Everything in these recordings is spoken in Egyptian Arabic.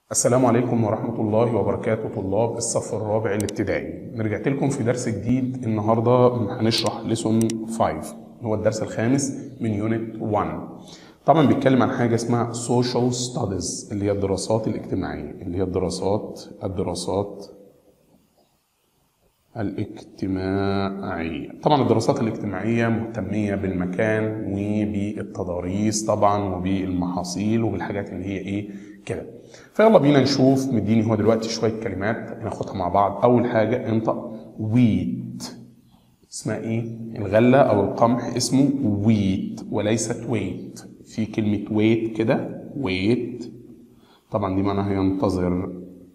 السلام عليكم ورحمة الله وبركاته طلاب الصف الرابع الابتدائي رجعت لكم في درس جديد النهاردة هنشرح ليسون 5 هو الدرس الخامس من يونت 1 طبعا بيتكلم عن حاجة اسمها social studies اللي هي الدراسات الاجتماعية اللي هي الدراسات الدراسات الاجتماعية طبعا الدراسات الاجتماعية مهتمية بالمكان وبالتضاريس طبعا وبالمحاصيل وبالحاجات اللي هي ايه كده فيلا بينا نشوف مديني هو دلوقتي شوية كلمات هناخدها مع بعض أول حاجة انطق ويت اسمها ايه؟ الغلة أو القمح اسمه ويت وليست ويت في كلمة ويت كده ويت طبعا دي معناها ينتظر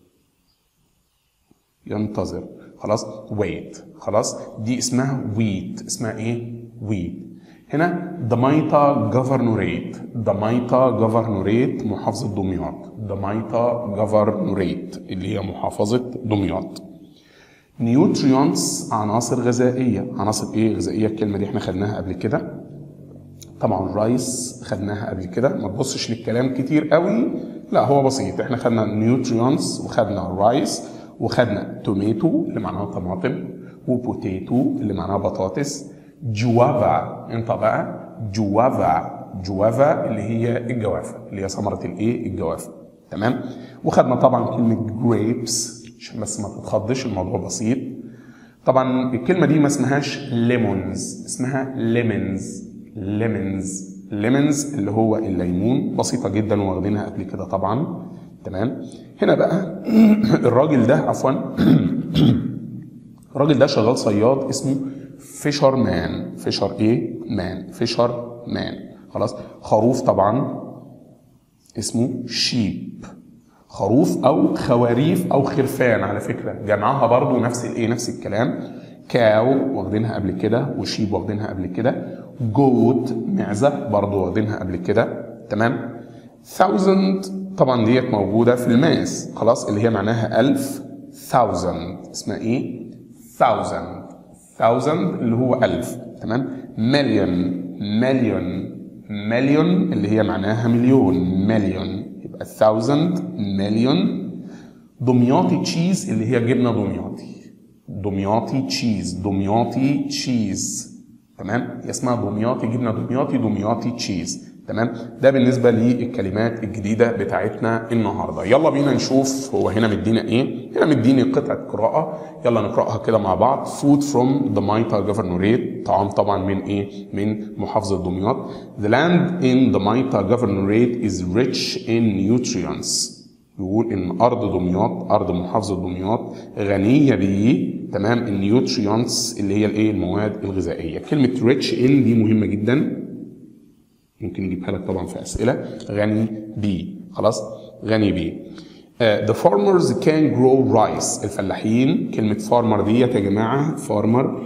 ينتظر خلاص ويت خلاص دي اسمها ويت اسمها ايه ويت هنا دميطة جفرنوريت دميطة جفرنوريت محافظة دمياط دميطة جفرنوريت اللي هي محافظة دمياط نيوتريونتس عناصر غذائية عناصر ايه غذائية الكلمة دي احنا خدناها قبل كده طبعا الرايس خدناها قبل كده ما تبصش للكلام كتير قوي لا هو بسيط احنا خدنا نيوتريونتس وخدنا الرايس وخدنا توميتو اللي معناها طماطم وبوتيتو اللي معناها بطاطس جوافا انت بقى جوافا جوافا اللي هي الجوافه اللي هي ثمره الايه الجوافه تمام وخدنا طبعا كلمه جريبس عشان بس ما تتخضش الموضوع بسيط طبعا الكلمه دي ما اسمهاش ليمونز اسمها ليمونز ليمونز ليمونز اللي هو الليمون بسيطه جدا واخدينها قبل كده طبعا تمام هنا بقى الراجل ده عفوا الراجل ده شغال صياد اسمه فيشر مان فيشر ايه مان فيشر مان خلاص خروف طبعا اسمه شيب خروف او خواريف او خرفان على فكره جمعها برضو نفس الايه نفس الكلام كاو واخدينها قبل كده وشيب واخدينها قبل كده جوت معزه برضو واخدينها قبل كده تمام thousand طبعا ديت موجوده في الماس خلاص اللي هي معناها ألف thousand اسمها ايه thousand thousand اللي هو ألف تمام مليون مليون مليون اللي هي معناها مليون مليون يبقى thousand مليون دمياطي تشيز اللي هي جبنه دمياطي دمياطي تشيز دمياطي تشيز تمام هي اسمها دمياطي جبنه دمياطي دمياطي تشيز تمام ده بالنسبه للكلمات الجديده بتاعتنا النهارده يلا بينا نشوف هو هنا مدينا ايه هنا مديني قطعه قراءه يلا نقراها كده مع بعض food from the Maita governorate طعام طبعا من ايه من محافظه دمياط the land in the Maita governorate is rich in nutrients يقول ان ارض دمياط ارض محافظه دمياط غنيه ب تمام النيوتريانتس اللي هي الايه المواد الغذائيه كلمه rich in دي مهمه جدا ممكن نجيبها لك طبعا في اسئله غني بي خلاص غني بي uh, the farmers can grow rice الفلاحين كلمه فارمر ديت يا جماعه فارمر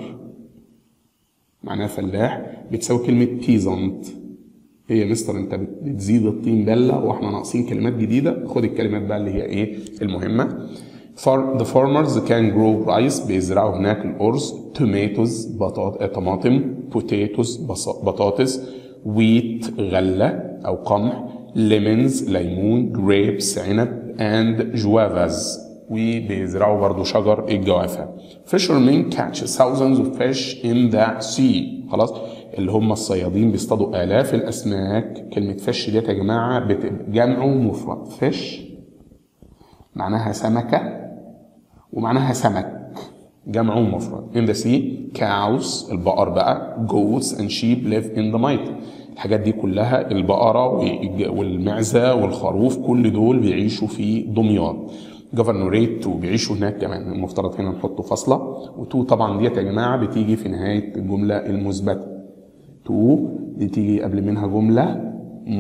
معناها فلاح بتساوي كلمه بيزنت هي مستر انت بتزيد الطين بله واحنا ناقصين كلمات جديده خد الكلمات بقى اللي هي ايه المهمه For the farmers can grow rice بيزرعوا هناك الأرز tomatoes بطاط... طماطم potatoes بطاطس wheat غلة أو قمح lemons ليمون grapes عنب and guavas وبيزرعوا برضو شجر الجوافة fishermen catch thousands of fish in the sea خلاص اللي هم الصيادين بيصطادوا آلاف الأسماك كلمة فش ديت يا جماعة جمع مفرد فش معناها سمكة ومعناها سمك جمع مفرد in the sea cows البقر بقى goats and sheep live in the night الحاجات دي كلها البقرة والمعزة والخروف كل دول بيعيشوا في دمياط جفرنوريت تو بيعيشوا هناك كمان المفترض هنا نحط فاصلة وتو طبعا ديت يا جماعة بتيجي في نهاية الجملة المثبتة تو دي تيجي قبل منها جملة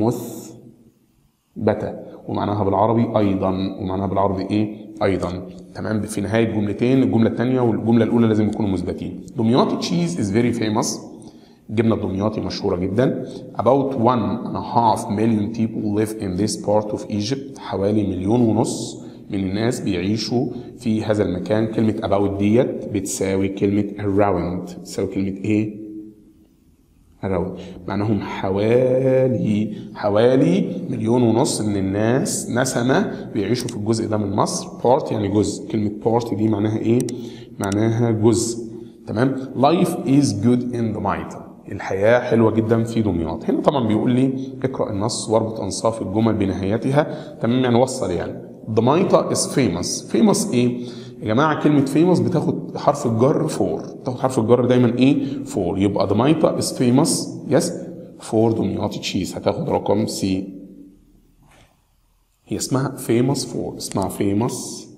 مثبتة ومعناها بالعربي أيضا ومعناها بالعربي إيه أيضا تمام في نهاية جملتين الجملة الثانية والجملة الأولى لازم يكونوا مثبتين دمياطي تشيز is very famous الجبنة الدمياطي مشهورة جدا about one and a half million people live in this part of Egypt حوالي مليون ونص من الناس بيعيشوا في هذا المكان كلمة about ديت بتساوي كلمة around بتساوي كلمة ايه around معناهم حوالي حوالي مليون ونص من الناس نسمة بيعيشوا في الجزء ده من مصر بارت يعني جزء كلمة بارت دي معناها ايه؟ معناها جزء تمام life is good in the Maita الحياة حلوة جدا في دمياط هنا طبعا بيقول لي اقرأ النص واربط أنصاف الجمل بنهايتها تمام يعني وصل يعني دمياطة is famous famous ايه يا جماعة كلمة famous بتاخد حرف الجر فور بتاخد حرف الجر دايما ايه فور يبقى دمياطة is famous يس فور دمياطي تشيز هتاخد رقم سي هي اسمها famous for اسمها famous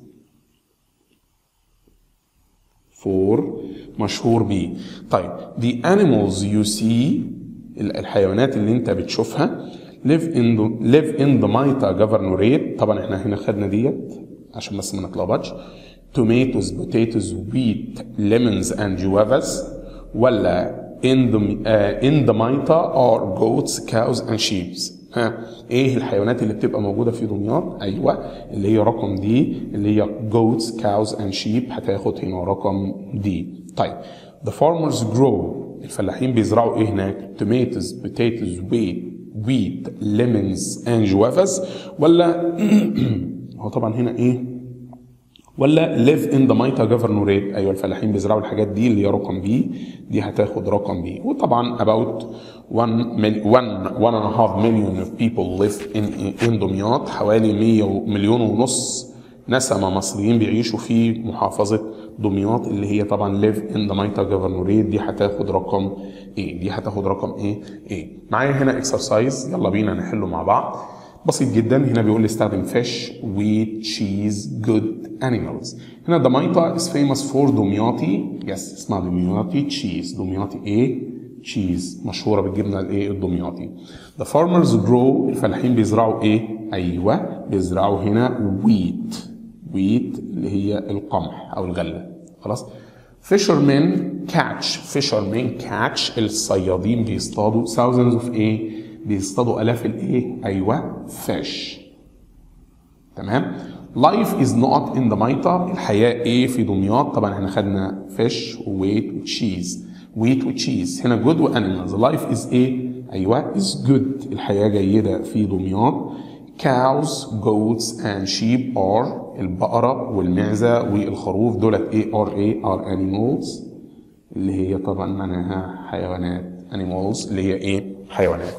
فور مشهور بيه طيب the animals you see الحيوانات اللي انت بتشوفها live in the live in the Maita governorate طبعا احنا هنا خدنا ديت عشان بس ما نتلخبطش tomatoes potatoes wheat lemons and guavas ولا in the uh, in the Maita are goats cows and sheep ها ايه الحيوانات اللي بتبقى موجوده في دمياط ايوه اللي هي رقم دي اللي هي goats cows and sheep هتاخد هنا رقم دي طيب the farmers grow الفلاحين بيزرعوا ايه هناك tomatoes potatoes wheat wheat lemons and guavas ولا هو طبعا هنا ايه ولا live in the Maita governorate ايوه الفلاحين بيزرعوا الحاجات دي اللي هي رقم بي دي هتاخد رقم بي وطبعا about 1 1 1 and a half million of people live in in دمياط حوالي 100 مليون ونص نسمة مصريين بيعيشوا في محافظة دمياط اللي هي طبعا live in the Maita governorate دي هتاخد رقم ايه دي هتاخد رقم ايه ايه معايا هنا اكسرسايز يلا بينا نحله مع بعض بسيط جدا هنا بيقول لي استخدم fish wheat cheese good animals هنا دميطة is famous for دمياطي يس اسمها دمياطي cheese دمياطي ايه cheese مشهورة بالجبنة الايه الدمياطي the farmers grow الفلاحين بيزرعوا ايه ايوه بيزرعوا هنا wheat wheat اللي هي القمح او الغلة خلاص fishermen catch fishermen catch الصيادين بيصطادوا thousands of ايه بيصطادوا الاف الايه ايوه فيش تمام لايف از نوت ان ذا مايتا الحياه ايه في دمياط طبعا احنا خدنا فيش وويت وتشيز ويت وتشيز هنا جود وانيمالز لايف از ايه ايوه از جود الحياه جيده في دمياط cows goats and sheep are البقرة والمعزة والخروف دولت ايه are ايه are animals اللي هي طبعا معناها حيوانات animals اللي هي ايه حيوانات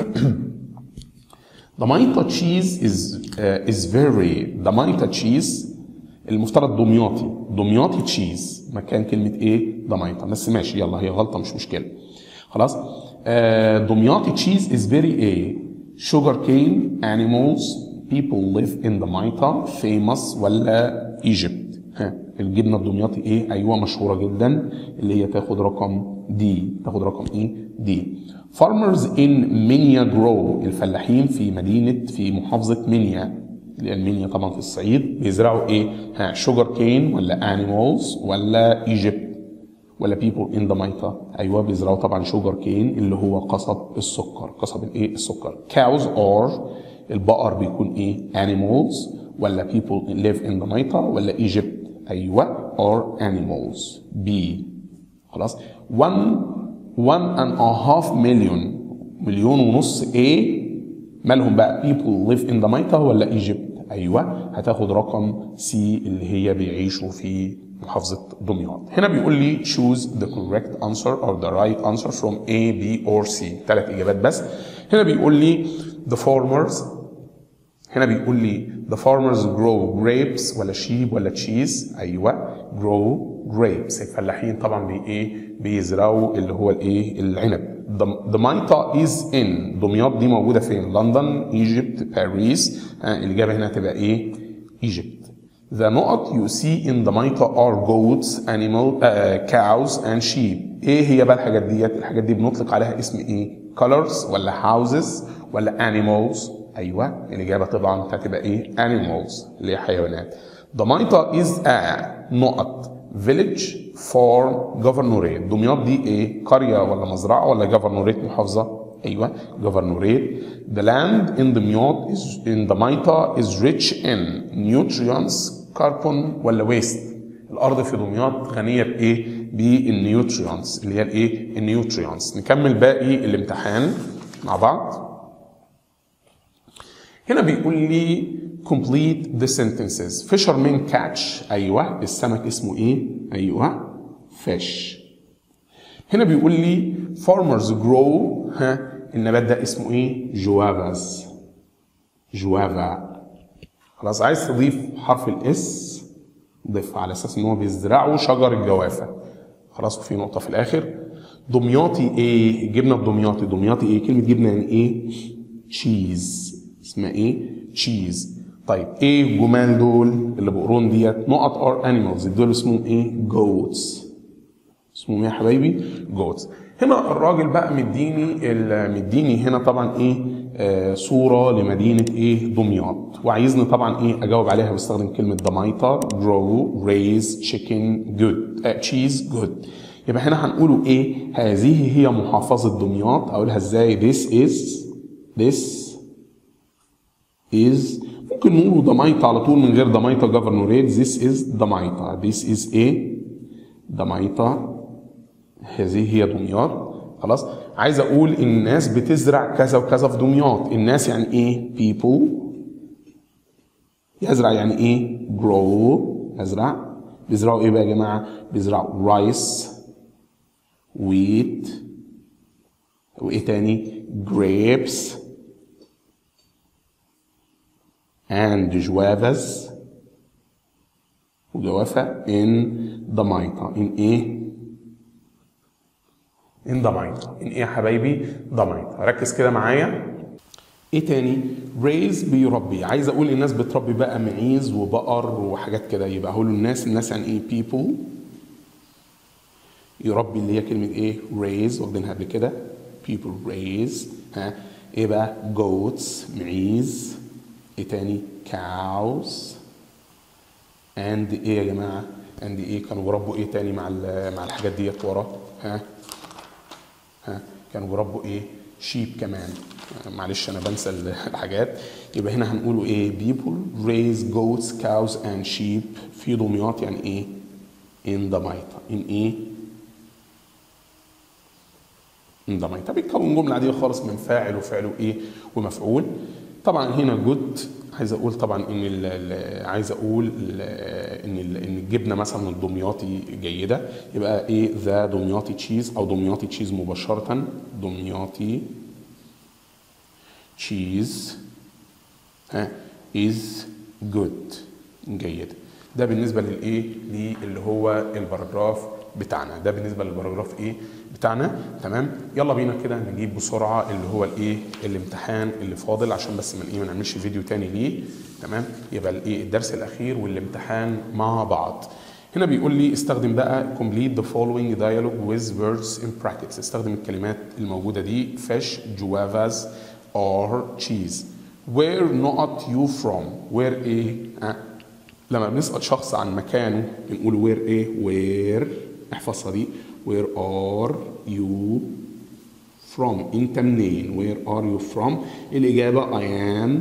The Maita cheese is uh, is very the Maita cheese المفترض دمياطي دمياطي تشيز مكان كلمة ايه؟ دميطة بس ماشي يلا هي غلطة مش مشكلة خلاص آه دمياطي تشيز is very ايه؟ sugar cane animals people live in the Maita famous ولا Egypt ها الجبنة الدمياطي ايه؟ ايوه مشهورة جدا اللي هي تاخد رقم دي تاخد رقم ايه؟ دي farmers in Minya grow الفلاحين في مدينة في محافظة منيا اللي هي المنيا طبعا في الصعيد بيزرعوا ايه؟ ها شوجر كين ولا animals ولا ايجيبت ولا people in the Maita ايوه بيزرعوا طبعا شوجر كين اللي هو قصب السكر قصب الايه؟ السكر cows are البقر بيكون ايه؟ animals ولا people live in the Maita ولا ايجيبت ايوه are animals B خلاص 1 1 and a half million مليون ونص ايه مالهم بقى people live in the Maita ولا ايجيبت ايوه هتاخد رقم سي اللي هي بيعيشوا في محافظة دمياط هنا بيقول لي choose the correct answer or the right answer from A B or C ثلاث اجابات بس هنا بيقول لي the farmers هنا بيقول لي the farmers grow grapes ولا sheep ولا cheese ايوه grow grapes الفلاحين طبعا بي ايه بيزرعوا اللي هو الايه العنب the Maita is in دمياط دي موجوده فين لندن ايجيبت باريس آه الاجابه هنا هتبقى ايه ايجيبت The نقط you see in the Maita are goats, animal, uh, cows and sheep. ايه هي بقى الحاجات ديت؟ الحاجات دي بنطلق عليها اسم ايه؟ colors ولا houses ولا animals؟ ايوه الاجابه طبعا هتبقى ايه؟ animals اللي هي حيوانات. The Maita is a نقط village farm governorate دمياط دي ايه؟ قريه ولا مزرعه ولا governorate محافظه؟ ايوه governorate the land in دمياط is in the Maita is rich in nutrients carbon ولا waste الارض في دمياط غنيه بايه؟ بالنيوتريونز اللي هي الايه النيوتريونز نكمل باقي الامتحان مع بعض هنا بيقول لي complete the sentences fisherman catch ايوه السمك اسمه ايه ايوه fish هنا بيقول لي farmers grow ها النبات ده اسمه ايه جوافاز جوافا خلاص عايز تضيف حرف الاس ضيف على اساس ان هو بيزرعوا شجر الجوافه خلاص وفي نقطه في الاخر دمياطي ايه جبنه بدمياطي دمياطي ايه كلمه جبنه يعني ايه تشيز اسمها ايه تشيز طيب ايه الجمال دول اللي بقرون ديت نقط ار انيمالز دول اسمهم ايه جوتس اسمهم ايه يا حبايبي جوتس هنا الراجل بقى مديني مديني هنا طبعا ايه آه صوره لمدينه ايه دمياط وعايزني طبعا ايه اجاوب عليها باستخدم كلمه دميطه grow raise chicken good آه cheese good يبقى هنا هنقوله ايه هذه هي محافظه دمياط اقولها ازاي this is this is ممكن نقوله دميطه على طول من غير دميطه جفرنوريت this is دميطه this is ايه دميطه هذه هي دمياط خلاص عايز اقول الناس بتزرع كذا وكذا في دمياط الناس يعني ايه people يزرع يعني ايه grow يزرع بيزرعوا ايه بقى يا جماعه بيزرعوا رايس wheat وايه تاني grapes and جوافز وجوافة in دميطة in ايه ان ضميطة ان ايه يا حبايبي ضميطة ركز كده معايا ايه تاني ريز بيربي عايز اقول الناس بتربي بقى معيز وبقر وحاجات كده يبقى هقول الناس الناس يعني ايه people يربي اللي هي كلمة ايه raise واخدينها قبل كده people raise ها ايه بقى goats معيز ايه تاني cows and ايه يا جماعة and ايه كانوا بيربوا ايه تاني مع مع الحاجات ديت ورا ها ها كانوا بيربوا ايه شيب كمان معلش انا بنسى الحاجات يبقى هنا هنقوله ايه people raise goats cows and sheep في دمياط يعني ايه in دميطة in ايه in دميطة بيتكون جملة عادية خالص من فاعل وفعل وايه ومفعول طبعا هنا جود عايز اقول طبعا ان ال ال عايز اقول ال ان ال ان الجبنه مثلا الدمياطي جيده يبقى ايه ذا دمياطي تشيز او دمياطي تشيز مباشره دمياطي تشيز ها از جود جيد ده بالنسبه للايه اللي هو الباراجراف بتاعنا ده بالنسبه للباراجراف ايه بتاعنا تمام يلا بينا كده نجيب بسرعه اللي هو الايه الامتحان اللي فاضل عشان بس من ايه ما نعملش فيديو تاني ليه تمام يبقى الايه الدرس الاخير والامتحان مع بعض هنا بيقول لي استخدم بقى complete the following dialogue with words in practice استخدم الكلمات الموجوده دي fish juavas or cheese where not you from where ايه أه؟ لما بنسال شخص عن مكانه بنقول where ايه where احفظها دي where are you from انت منين where are you from الاجابه I am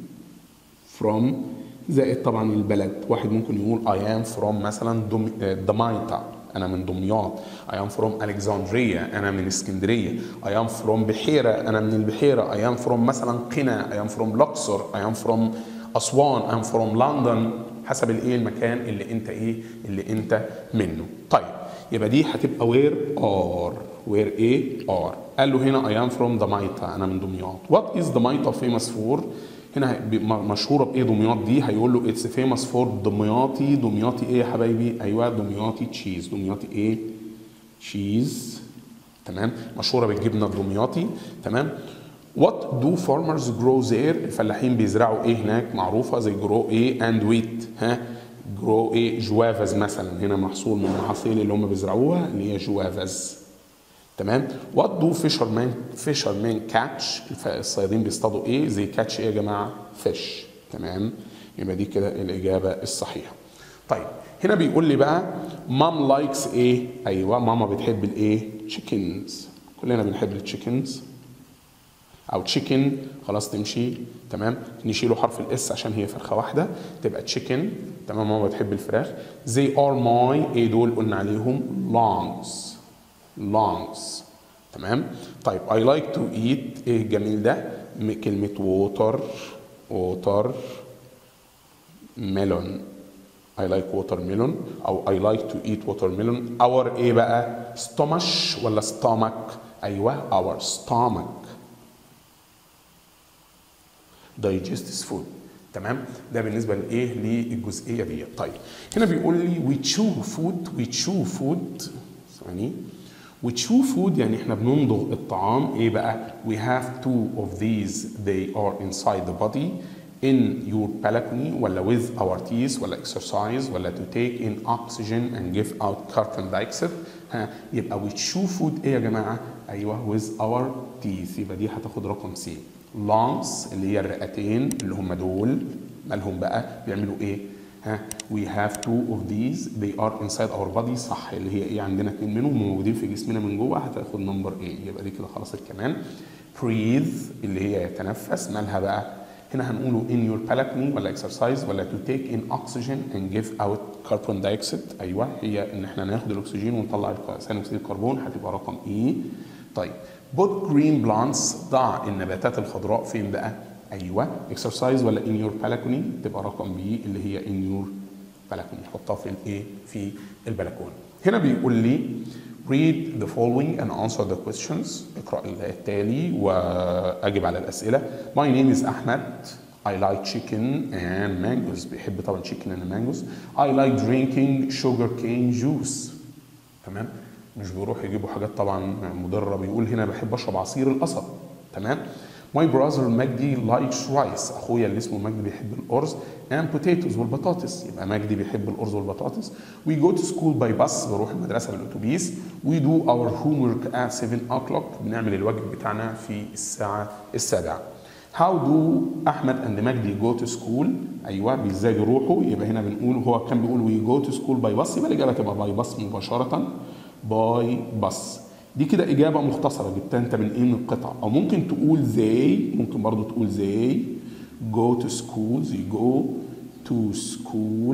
from زائد طبعا البلد واحد ممكن يقول I am from مثلا دم... دمياطة انا من دمياط I am from Alexandria انا من اسكندريه I am from بحيره انا من البحيره I am from مثلا قنا I am from Luxor I am from اسوان I am from London حسب الايه المكان اللي انت ايه اللي انت منه طيب يبقى دي هتبقى وير ار وير ايه ار قال له هنا اي ام فروم دمياطة انا من دمياط وات از دمياطة فيمس فور هنا مشهوره بايه دمياط دي هيقول له اتس فيمس فور دمياطي دمياطي ايه يا حبايبي ايوه دمياطي تشيز دمياطي ايه تشيز تمام مشهوره بالجبنه الدمياطي تمام وات دو فارمرز جرو زير الفلاحين بيزرعوا ايه هناك معروفه زي جرو ايه اند ويت ها جرو ايه جوافز مثلا هنا محصول من المحاصيل اللي هم بيزرعوها اللي هي جوافز تمام وات دو فيشر مان فيشر مان كاتش الصيادين بيصطادوا ايه زي كاتش ايه يا جماعه فيش تمام يبقى دي كده الاجابه الصحيحه طيب هنا بيقول لي بقى مام لايكس ايه ايوه ماما بتحب الايه تشيكنز كلنا بنحب التشيكنز او تشيكن خلاص تمشي تمام نشيله حرف الاس عشان هي فرخه واحده تبقى تشيكن تمام ماما بتحب الفراخ they are my ايه دول قلنا عليهم lungs lungs تمام طيب I like to eat ايه الجميل ده م- كلمة water water melon I like watermelon أو I like to eat watermelon our إيه بقى stomach ولا stomach أيوه our stomach digestive food تمام ده بالنسبه لايه للجزئيه دي طيب هنا بيقول لي we chew food we chew food ثواني we chew food يعني احنا بنمضغ الطعام ايه بقى we have two of these they are inside the body in your balcony ولا with our teeth ولا exercise ولا to take in oxygen and give out carbon dioxide ها يبقى we chew food ايه يا جماعه ايوه with our teeth يبقى دي هتاخد رقم سي lungs اللي هي الرئتين اللي هم دول مالهم بقى بيعملوا ايه ها we have two of these they are inside our body صح اللي هي ايه عندنا اتنين منهم موجودين في جسمنا من جوه هتاخد نمبر ايه يبقى دي كده خلاص كمان breathe اللي هي يتنفس مالها بقى هنا هنقوله in your balcony ولا exercise ولا to take in oxygen and give out carbon dioxide ايوه هي ان احنا ناخد الاكسجين ونطلع ثاني اكسيد الكربون هتبقى رقم اي طيب put green plants ضع النباتات الخضراء فين بقى ايوه exercise ولا in your balcony تبقى رقم بي اللي هي in your balcony حطها في الايه في البلكونه هنا بيقول لي read the following and answer the questions اقرا التالي واجب على الاسئله my name is احمد I like chicken and mangoes بيحب طبعا chicken and mangoes I like drinking sugar cane juice تمام مش بيروح يجيبوا حاجات طبعا مضره بيقول هنا بحب اشرب عصير القصب تمام My brother مجدي likes rice اخويا اللي اسمه مجدي بيحب الارز and potatoes والبطاطس يبقى مجدي بيحب الارز والبطاطس we go to school by bus بروح المدرسه بالاتوبيس we do our homework at 7 o'clock بنعمل الواجب بتاعنا في الساعه السابعه How do أحمد and مجدي go to school؟ أيوه بإزاي يروحوا؟ يبقى هنا بنقول هو كان بيقول we go to school by bus يبقى الإجابة تبقى by bus مباشرة by bus دي كده إجابة مختصرة جبتها أنت من إيه من القطعة أو ممكن تقول they ممكن برضو تقول they go to school they go to school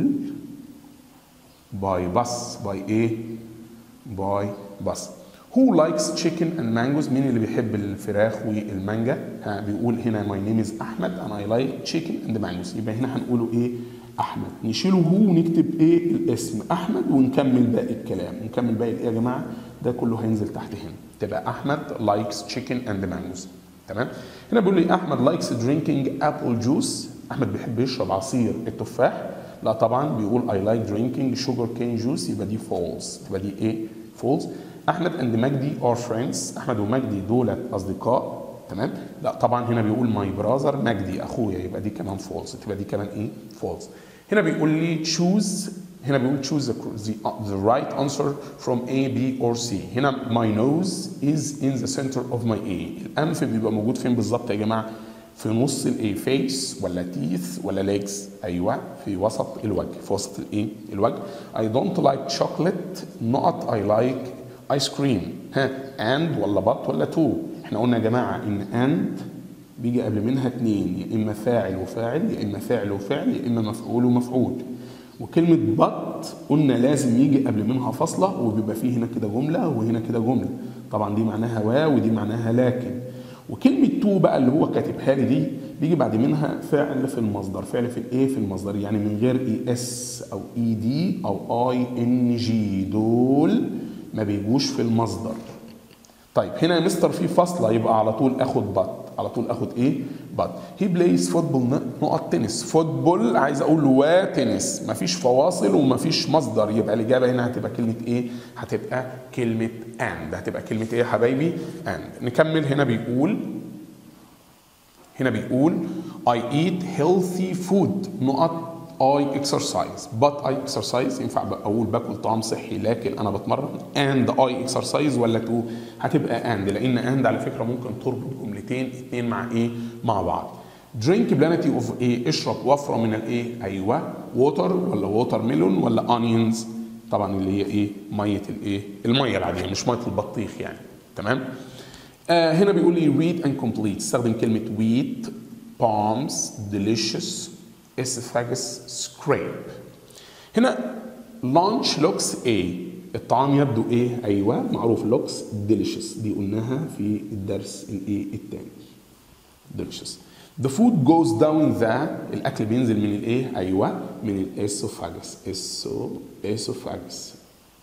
by bus by إيه؟ by bus Who likes chicken and mangoes؟ مين اللي بيحب الفراخ والمانجا؟ ها بيقول هنا my name is أحمد and I like chicken and mangoes يبقى هنا هنقوله إيه؟ أحمد نشيله هو ونكتب إيه الاسم أحمد ونكمل باقي الكلام ونكمل باقي إيه يا جماعة؟ ده كله هينزل تحت هنا تبقى أحمد likes chicken and mangoes تمام؟ هنا بيقول لي أحمد likes drinking apple juice أحمد بيحب يشرب عصير التفاح لا طبعا بيقول I like drinking sugar cane juice يبقى دي false تبقى دي إيه؟ false احمد اند مجدي ار فريندز احمد ومجدي دولت اصدقاء تمام لا طبعا هنا بيقول ماي براذر مجدي اخويا يبقى دي كمان فولس تبقى دي كمان ايه فولس هنا بيقول لي تشوز هنا بيقول choose the, the, the right answer from A, B or C هنا my nose is in the center of my A الأنف بيبقى موجود فين بالظبط يا جماعة في نص الايه فيس ولا تيث ولا ليجز ايوه في وسط الوجه في وسط الايه الوجه I don't like chocolate not I like ايس كريم ها اند ولا بط ولا تو احنا قلنا يا جماعه ان اند بيجي قبل منها اتنين يا اما فاعل وفاعل يا اما فاعل وفعل يا اما مفعول ومفعول وكلمة بط قلنا لازم يجي قبل منها فاصلة وبيبقى فيه هنا كده جملة وهنا كده جملة طبعا دي معناها و ودي معناها لكن وكلمة تو بقى اللي هو كاتبها لي دي بيجي بعد منها فعل في المصدر فعل في الايه في المصدر يعني من غير اي اس او اي دي او اي ان جي دول ما بيجوش في المصدر طيب هنا يا مستر في فاصله يبقى على طول اخد بط على طول اخد ايه بط هي بلايز فوتبول نقط تنس فوتبول عايز اقول وتنس مفيش فواصل ومفيش مصدر يبقى الاجابه هنا هتبقى كلمه ايه هتبقى كلمه اند هتبقى كلمه ايه يا حبايبي اند نكمل هنا بيقول هنا بيقول I eat healthy food نقط I exercise but I exercise ينفع اقول باكل طعام صحي لكن انا بتمرن and I exercise ولا تو هتبقى and لان and على فكره ممكن تربط جملتين اتنين مع ايه مع بعض drink plenty of ايه اشرب وفره من الايه ايوه water ولا water melon ولا onions طبعا اللي هي ايه ميه الايه الميه العاديه مش ميه البطيخ يعني تمام آه هنا بيقول لي read and complete استخدم كلمة wheat palms delicious esophagus scrape هنا lunch looks a الطعام يبدو ايه ايوه معروف looks delicious دي قلناها في الدرس الايه الثاني delicious the food goes down the الاكل بينزل من الايه ايوه من الاسوفاجس اسو esophagus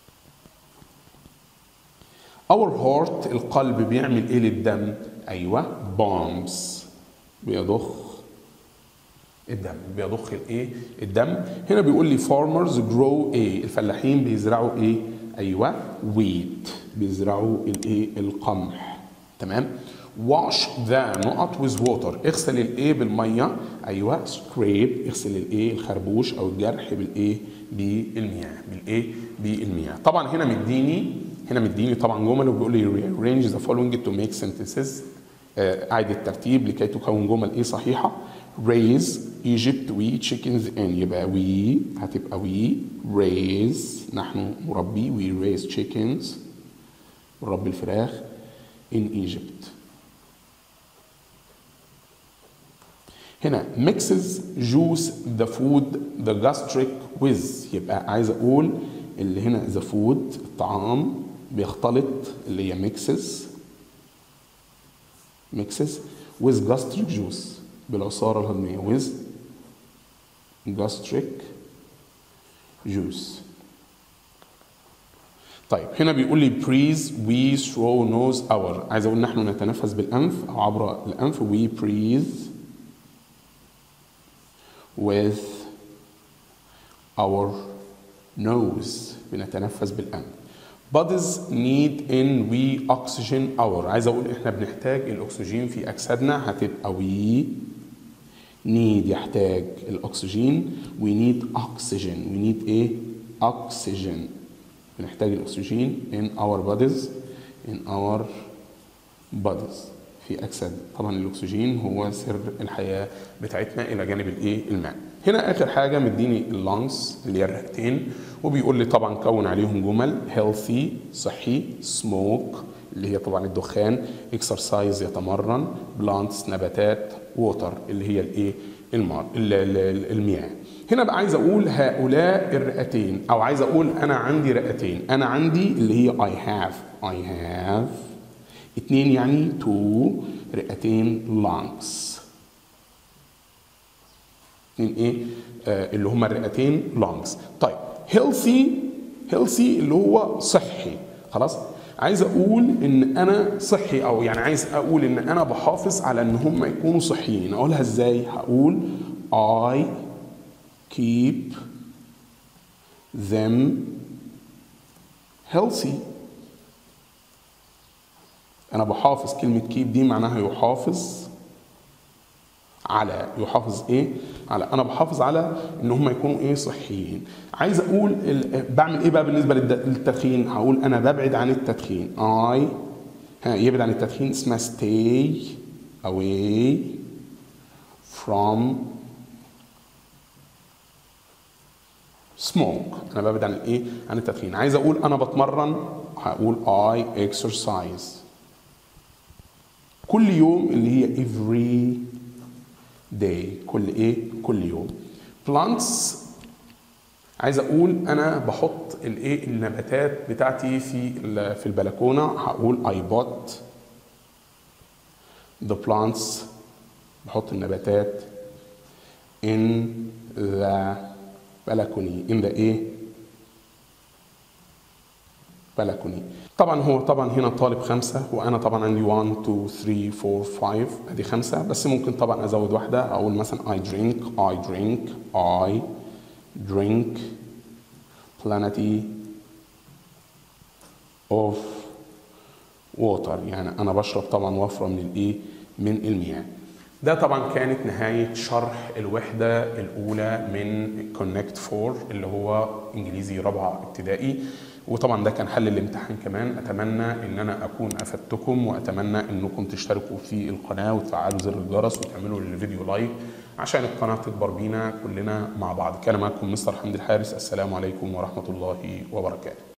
our heart القلب بيعمل ايه للدم ايوه bombs بيضخ الدم بيضخ الايه الدم هنا بيقول لي farmers grow ايه الفلاحين بيزرعوا ايه ايوه wheat بيزرعوا الايه القمح تمام wash the نقط with water اغسل الايه بالميه ايوه scrape اغسل الايه الخربوش او الجرح بالايه بالمياه بالايه بالمياه طبعا هنا مديني هنا مديني طبعا جمل وبيقول لي rearrange the following to make sentences آه، اعد الترتيب لكي تكون جمل ايه صحيحه raise Egypt we chickens in يبقى we هتبقى we raise نحن مربي we raise chickens نربي الفراخ in Egypt هنا mixes juice the food the gastric with يبقى عايز اقول اللي هنا the food الطعام بيختلط اللي هي mixes mixes with gastric juice بالعصارة الهضمية with gastric juice طيب هنا بيقول لي breathe we through nose our عايز اقول نحن نتنفس بالانف او عبر الانف we breathe with our nose بنتنفس بالانف bodies need in we oxygen our عايز اقول احنا بنحتاج الاكسجين في اجسادنا هتبقى we need يحتاج الاكسجين we need oxygen we need ايه oxygen بنحتاج الاكسجين in our bodies in our bodies في اجساد طبعا الاكسجين هو سر الحياه بتاعتنا الى جانب الايه الماء هنا اخر حاجه مديني اللانجز اللي هي الرئتين وبيقول لي طبعا كون عليهم جمل healthy صحي smoke اللي هي طبعا الدخان exercise يتمرن plants نباتات water اللي هي الايه الماء المياه هنا بقى عايز اقول هؤلاء الرئتين او عايز اقول انا عندي رئتين انا عندي اللي هي I have I have اتنين يعني تو رئتين lungs اتنين ايه آه اللي هما الرئتين lungs طيب healthy healthy اللي هو صحي خلاص عايز اقول ان انا صحي او يعني عايز اقول ان انا بحافظ على ان هم يكونوا صحيين اقولها ازاي هقول I keep them healthy انا بحافظ كلمه كيب دي معناها يحافظ على يحافظ ايه على انا بحافظ على ان هم يكونوا ايه صحيين عايز اقول ال... بعمل ايه بقى بالنسبه للتدخين هقول انا ببعد عن التدخين اي ها يبعد عن التدخين اسمها stay away from smoke انا ببعد عن الايه عن التدخين عايز اقول انا بتمرن هقول I exercise كل يوم اللي هي every day كل ايه كل يوم plants عايز اقول انا بحط الايه النباتات بتاعتي في في البلكونه هقول I bought the plants بحط النباتات in the balcony in the ايه balcony طبعا هو طبعا هنا طالب خمسة وأنا طبعا عندي 1 2 3 4 5 أدي خمسة بس ممكن طبعا أزود واحدة أقول مثلا I drink I drink I drink plenty of water يعني أنا بشرب طبعا وفرة من الإيه من المياه ده طبعا كانت نهاية شرح الوحدة الأولى من Connect 4 اللي هو إنجليزي رابعة ابتدائي وطبعا ده كان حل الامتحان كمان اتمنى ان انا اكون افدتكم واتمنى انكم تشتركوا في القناه وتفعلوا زر الجرس وتعملوا للفيديو لايك عشان القناه تكبر بينا كلنا مع بعض كان معكم مستر حمدي الحارس السلام عليكم ورحمه الله وبركاته